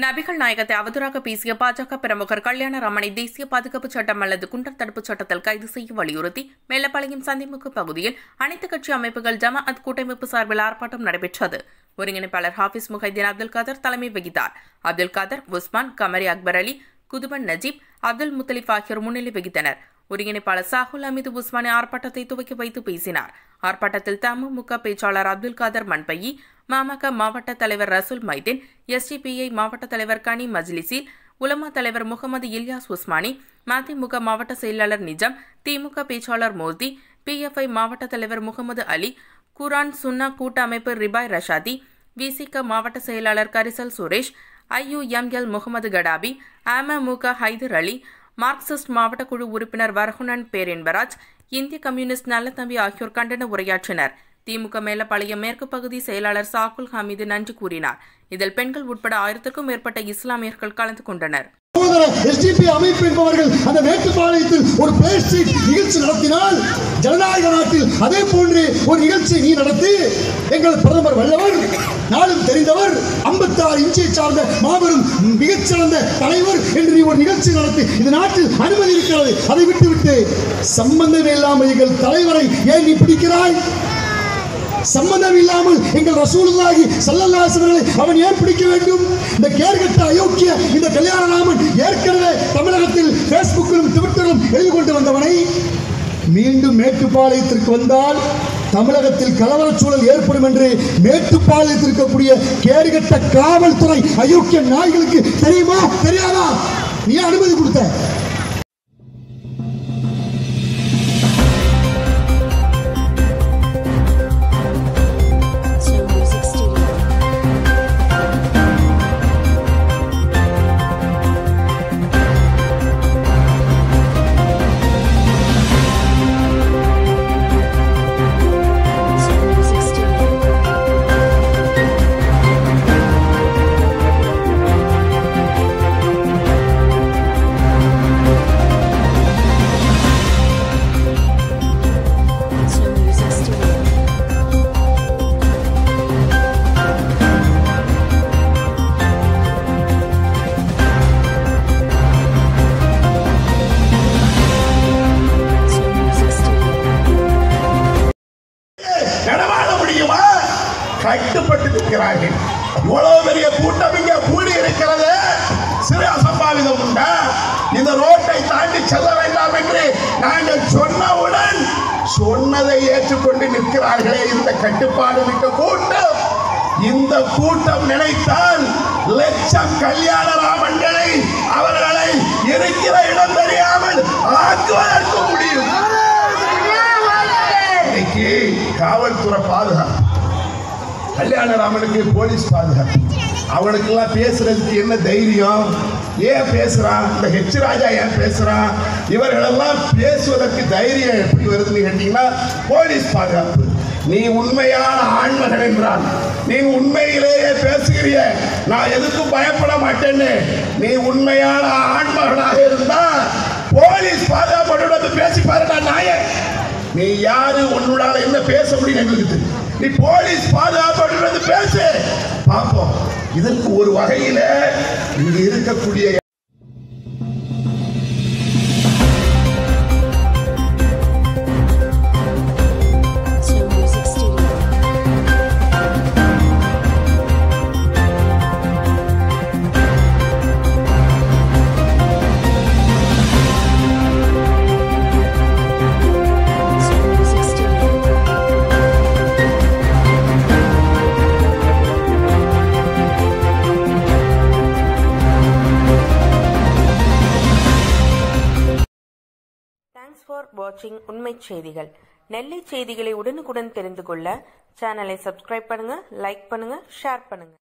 நபிகள் நாயகத்தை அவதூறாக பேசிய பாஜக பிரமுகர் கல்யாணராமனை தேசிய பாதுகாப்பு சட்டம் அல்லது குண்டர் தடுப்புச் சட்டத்தில் கைது செய்ய வலியுறுத்தி மேலப்பாளையம் சந்திமுக பகுதியில் அனைத்து கட்சி அமைப்புகள் ஜமாஅத் கூட்டமைப்பு சார்பில் ஆர்ப்பாட்டம் நடைபெற்றது ஒருங்கிணைப்பாளர் ஹாஃபிஸ் முஹைதீன் அப்துல் காதர் தலைமை வகித்தார் அப்துல் காதர் உஸ்மான் கமரி அக்பர் அலி குதுபன் நஜீப் அப்துல் முத்தலிப் ஆகியோர் முன்னிலை வகித்தனர் ஒருங்கிணைப்பாளர் சாகுல் அமீது உஸ்மானி ஆர்ப்பாட்டத்தை துவக்கி வைத்து பேசினார் ஆர்ப்பாட்டத்தில் தமுமுக பேச்சாளர் அப்துல் காதர் மண்பையி மாமக மாவட்ட தலைவர் ரசூல் மைதீன் எஸ்டிபிஐ மாவட்ட தலைவர் கனி மஜ்லிசில் உலமா தலைவர் முகமது இல்யாஸ் உஸ்மானி மதிமுக மாவட்ட செயலாளர் நிஜம் திமுக பேச்சாளர் மோதி பிஎஃப்ஐ மாவட்ட தலைவர் முகமது அலி குரான் சுன்னா கூட்டமைப்பு ரிபாய் ரஷாதி விசிக மாவட்ட செயலாளர் கரிசல் சுரேஷ் ஐயுஎம்எல் முகமது கடாபி அமமுக ஹைதர் அலி மார்க்சிஸ்ட் மாவட்ட குழு உறுப்பினர் வரகுணன் பேரென்பராஜ் இந்திய கம்யூனிஸ்ட் நல்லதம்பி ஆகியோர் கண்டன உரையாற்றினர் திமுக மேலப்பாளையம் மேற்கு பகுதி செயலாளர் சாகுல் ஹமீது நன்றி கூறினார் இதில் பெண்கள் உட்பட ஆயிரத்திற்கும் மேற்பட்ட இஸ்லாமியர்கள் கலந்து கொண்டனர் சகோதர எஸ்டிபி அமைப்பு என்பவர்கள் அந்த மேட்டுப்பாளையத்தில் ஒரு பிளேஸ்டிக் நிகழ்ச்சி நடத்தினால் ஜனநாயக நாட்டில் அதே போன்று ஒரு நிகழ்ச்சி நீ நடத்தி எங்கள் பிரதமர் வல்லவர் நாளும் தெரிந்தவர் ஐம்பத்தாறு இன்ச்சை சார்ந்த மாபெரும் மிகச்சிறந்த தலைவர் என்று நீ ஒரு நிகழ்ச்சி நடத்தி இந்த நாட்டில் அனுமதி இருக்கிறது அதை விட்டுவிட்டு சம்பந்தமே இல்லாமல் எங்கள் தலைவரை ஏன் நீ பிடிக்கிறாய் சம்பந்தம் இல்லாமல் எங்கள் ரசூலுல்லாஹி ஸல்லல்லாஹு அலைஹி வஸல்லம் அவன் ஏன் பிடிக்க வேண்டும் இந்த கேர்கட்ட அயோக்கிய இந்த கல்யாணராமன் ஏற்கனவே தமிழகத்தில் ஃபேஸ்புக்கிலும் ட்விட்டரிலும் எழுதி கொண்டு வந்தவனை மீண்டும் மேட்டுப்பாளையத்திற்கு வந்தால் தமிழகத்தில் கலவரச் சூழல் ஏற்படும் என்று மேட்டுப்பாளையத்தில் இருக்கக்கூடிய கேடுகட்ட காவல்துறை அயோக்கிய நாய்களுக்கு தெரியுமா தெரியாதா நீ ஏன் அனுமதி கொடுத்த Slow Music Studio. Slow Music Studio. Slow Music Studio. Slow Music Studio. நடமாட முடியுமா கட்டுப்பட்டு நிற்கிறார்கள் இவ்வளவு பெரிய கூட்டம் இங்க கூடி இருக்கிறது சிறு அசம்பாவிதம் உண்டா இந்த ரோட்டை தாண்டி செல்ல வேண்டாம் என்று நாங்கள் சொன்னவுடன் சொன்னதை ஏற்றுக்கொண்டு நிற்கிறார்களே இந்த கட்டுப்பாடு மிக்க கூட்டம் இந்த கூட்டம் நினைத்தால் லட்சம் கல்யாண ராமன்களை அவர்களை இருக்கிற இடம் தெரியாமல் ஆக்குவதற்கு முடியும் இன்னைக்கு காவல்துறை பாதுகாப்பு கல்யாணராமனுக்கு போலீஸ் பாதுகாப்பு அவனுக்கெல்லாம் பேசுறதுக்கு என்ன தைரியம் ஏன் பேசுறான் இந்த ஹெச் ராஜா ஏன் பேசுறான் இவர்களெல்லாம் பேசுவதற்கு தைரியம் எப்படி வருதுன்னு கேட்டீங்கன்னா போலீஸ் பாதுகாப்பு நீ உண்மையான ஆண்மகன் என்றான் நீ உண்மையிலேயே பேசுகிறிய நான் எதுக்கும் பயப்பட மாட்டேன்னு நீ உண்மையான ஆண்மகனாக இருந்தா போலீஸ் பாதுகாப்போடு பேசி பாருடா நாயன் நீ யாரு உன்னுடால என்ன பேச முடியும் எங்களுக்கு தெரியும். நீ போலீஸ் பாதுகாப்போடு வந்து பேசு பார்ப்போம் இதற்கு ஒரு வகையில இங்க இருக்கக்கூடிய Slow Music Studio. Slow Music Studio. Thanks for வாட்சிங் உண்மை செய்திகள் நெல்லை செய்திகளை உடனுக்குடன் தெரிந்து கொள்ள சேனலை சப்ஸ்கிரைப் பண்ணுங்க லைக் பண்ணுங்க ஷேர் பண்ணுங்க